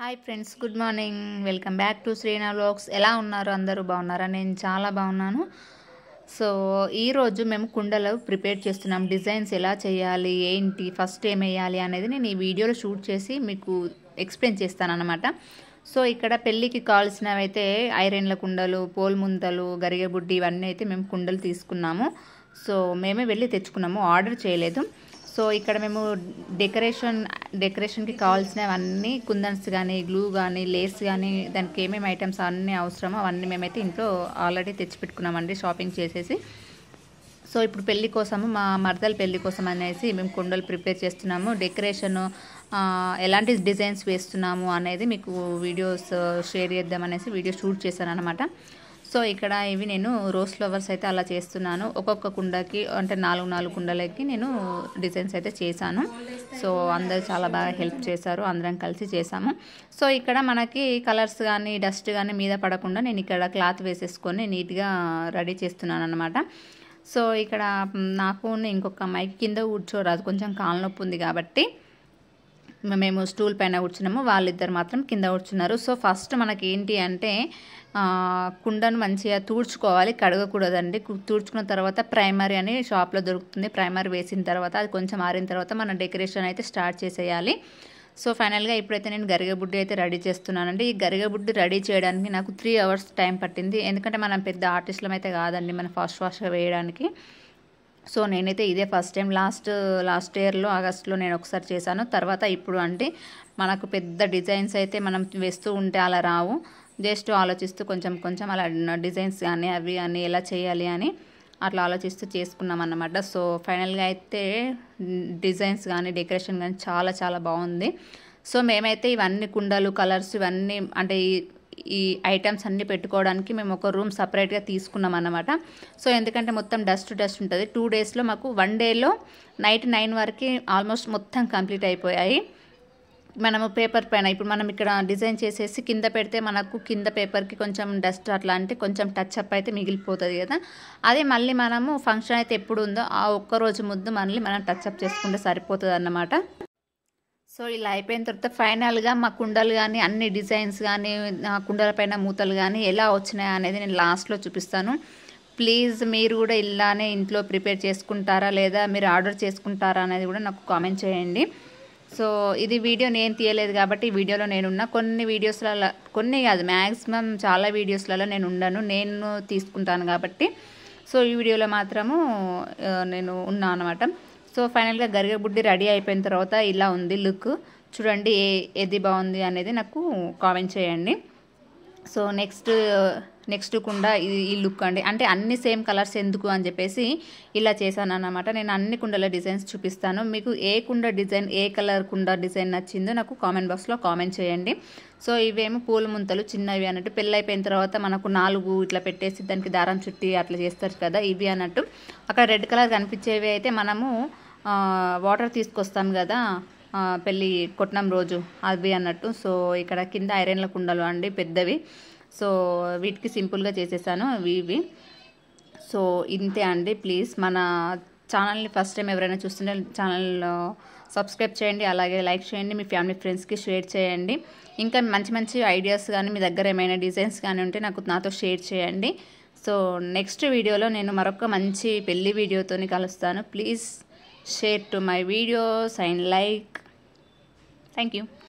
hi friends good morning welcome back to Sreena vlogs ఎలా ఉన్నారు అందరూ బాగున్నారా నేను చాలా బాగున్నాను సో ఈరోజు మేము కుండలు ప్రిపేర్ చేస్తున్నాం డిజైన్స్ ఎలా చేయాలి ఏంటి ఫస్ట్ ఏం వేయాలి అనేది నేను ఈ వీడియోలో షూట్ చేసి మీకు ఎక్స్ప్లెయిన్ చేస్తాను అనమాట సో ఇక్కడ పెళ్ళికి కావాల్సినవి అయితే ఐరన్ల కుండలు పోల్ ముంతలు గరిగబుడ్డి ఇవన్నీ అయితే మేము కుండలు తీసుకున్నాము సో మేమే వెళ్ళి తెచ్చుకున్నాము ఆర్డర్ చేయలేదు సో ఇక్కడ మేము డెకరేషన్ డెకరేషన్కి కావాల్సినవన్నీ కుందన్స్ కానీ గ్లూ కానీ లేస్ కానీ దానికి ఏమేమి ఐటమ్స్ అన్నీ అవసరమో అవన్నీ మేమైతే ఇంట్లో ఆల్రెడీ తెచ్చిపెట్టుకున్నామండి షాపింగ్ చేసేసి సో ఇప్పుడు పెళ్లి కోసము మా మరదల పెళ్లి కోసం అనేసి మేము కుండలు ప్రిపేర్ చేస్తున్నాము డెకరేషన్ ఎలాంటి డిజైన్స్ వేస్తున్నాము అనేది మీకు వీడియోస్ షేర్ చేద్దామనేసి వీడియో షూట్ చేశాను అనమాట సో ఇక్కడ ఇవి నేను రోజ్ ఫ్లవర్స్ అయితే అలా చేస్తున్నాను ఒక్కొక్క కుండకి అంటే నాలుగు నాలుగు కుండలకి నేను డిజైన్స్ అయితే చేశాను సో అందరు చాలా బాగా హెల్ప్ చేశారు అందరం కలిసి చేశాము సో ఇక్కడ మనకి కలర్స్ కానీ డస్ట్ కానీ మీద పడకుండా నేను ఇక్కడ క్లాత్ వేసేసుకొని నీట్గా రెడీ చేస్తున్నాను అనమాట సో ఇక్కడ నాకు ఇంకొక అమ్మాయికి కింద కూర్చోరాదు కొంచెం కాలు నొప్పి ఉంది కాబట్టి మేము స్టూల్ పైన కూర్చున్నాము వాళ్ళిద్దరు మాత్రం కింద కూర్చున్నారు సో ఫస్ట్ మనకి ఏంటి అంటే కుండను మంచిగా తూడ్చుకోవాలి కడగకూడదండి తూడ్చుకున్న తర్వాత ప్రైమరీ అని షాప్లో దొరుకుతుంది ప్రైమరీ వేసిన తర్వాత అది కొంచెం ఆరిన తర్వాత మనం డెకరేషన్ అయితే స్టార్ట్ చేసేయాలి సో ఫైనల్గా ఇప్పుడైతే నేను గరిగబుడ్డి అయితే రెడీ చేస్తున్నానండి ఈ గరిగబుడ్డి రెడీ చేయడానికి నాకు త్రీ అవర్స్ టైం పట్టింది ఎందుకంటే మనం పెద్ద ఆర్టిస్టులం అయితే కాదండి మనం ఫాస్ట్ ఫాస్ట్గా వేయడానికి సో నేనైతే ఇదే ఫస్ట్ టైం లాస్ట్ లాస్ట్ ఇయర్లో ఆగస్ట్లో నేను ఒకసారి చేశాను తర్వాత ఇప్పుడు అంటే మనకు పెద్ద డిజైన్స్ అయితే మనం వేస్తూ ఉంటే అలా రావు జస్ట్ ఆలోచిస్తూ కొంచెం కొంచెం అలా డిజైన్స్ కానీ అవి అని ఎలా చేయాలి అని అట్లా ఆలోచిస్తూ చేసుకున్నాం అన్నమాట సో ఫైనల్గా అయితే డిజైన్స్ కానీ డెకరేషన్ కానీ చాలా చాలా బాగుంది సో మేమైతే ఇవన్నీ కుండలు కలర్స్ ఇవన్నీ అంటే ఈ ఈ ఐటమ్స్ అన్నీ పెట్టుకోవడానికి మేము ఒక రూమ్ సపరేట్గా తీసుకున్నాం అన్నమాట సో ఎందుకంటే మొత్తం డస్ట్ డస్ట్ ఉంటుంది టూ డేస్లో మాకు వన్ డేలో నైట్ నైన్ వరకు ఆల్మోస్ట్ మొత్తం కంప్లీట్ అయిపోయాయి మనము పేపర్ పైన ఇప్పుడు మనం ఇక్కడ డిజైన్ చేసేసి కింద పెడితే మనకు కింద పేపర్కి కొంచెం డస్ట్ అట్లా అంటే కొంచెం టచ్ అప్ అయితే మిగిలిపోతుంది కదా అదే మళ్ళీ మనము ఫంక్షన్ అయితే ఎప్పుడు ఉందో ఆ ఒక్క రోజు ముందు మళ్ళీ మనం టచ్ అప్ చేసుకుంటే సరిపోతుంది అన్నమాట సో ఇలా అయిపోయిన తర్వాత ఫైనల్గా మా కుండలు కానీ అన్ని డిజైన్స్ కానీ కుండల పైన మూతలు కానీ ఎలా వచ్చినాయి అనేది నేను లాస్ట్లో చూపిస్తాను ప్లీజ్ మీరు కూడా ఇలానే ఇంట్లో ప్రిపేర్ చేసుకుంటారా లేదా మీరు ఆర్డర్ చేసుకుంటారా అనేది కూడా నాకు కామెంట్ చేయండి సో ఇది వీడియో నేను తీయలేదు కాబట్టి ఈ వీడియోలో నేనున్న కొన్ని వీడియోస్లలో కొన్ని కాదు మ్యాక్సిమం చాలా వీడియోస్లలో నేను ఉండను నేను తీసుకుంటాను కాబట్టి సో ఈ వీడియోలో మాత్రము నేను ఉన్నా అనమాట సో ఫైనల్గా గరిగబుడ్డి రెడీ అయిపోయిన తర్వాత ఇలా ఉంది లుక్ చూడండి ఏ ఏది బాగుంది అనేది నాకు కామెంట్ చేయండి సో నెక్స్ట్ నెక్స్ట్ కుండ ఇది ఈ లుక్ అండి అంటే అన్ని సేమ్ కలర్స్ ఎందుకు అని చెప్పేసి ఇలా చేశాను అనమాట నేను అన్ని కుండల డిజైన్స్ చూపిస్తాను మీకు ఏ కుండ డిజైన్ ఏ కలర్ కుండ డిజైన్ నచ్చిందో నాకు కామెంట్ బాక్స్లో కామెంట్ చేయండి సో ఇవేమో పూల ముంతలు చిన్నవి అన్నట్టు పెళ్ళి అయిపోయిన తర్వాత మనకు నాలుగు ఇట్లా పెట్టేసి దానికి దారం చుట్టి అట్లా చేస్తారు కదా ఇవి అన్నట్టు అక్కడ రెడ్ కలర్ కనిపించేవి అయితే మనము వాటర్ తీసుకొస్తాం కదా పెళ్ళి కొట్టినం రోజు అవి అన్నట్టు సో ఇక్కడ కింద ఐరన్ల కుండలు అండి పెద్దవి సో వీటికి సింపుల్గా చేసేసాను ఇవి సో ఇంతే అండి ప్లీజ్ మన ఛానల్ని ఫస్ట్ టైం ఎవరైనా చూస్తుంటే ఛానల్లో సబ్స్క్రైబ్ చేయండి అలాగే లైక్ చేయండి మీ ఫ్యామిలీ ఫ్రెండ్స్కి షేర్ చేయండి ఇంకా మంచి మంచి ఐడియాస్ కానీ మీ దగ్గర ఏమైనా డిజైన్స్ కానీ ఉంటే నాకు నాతో షేర్ చేయండి సో నెక్స్ట్ వీడియోలో నేను మరొక మంచి పెళ్లి వీడియోతో కలుస్తాను please share to my videos and like thank you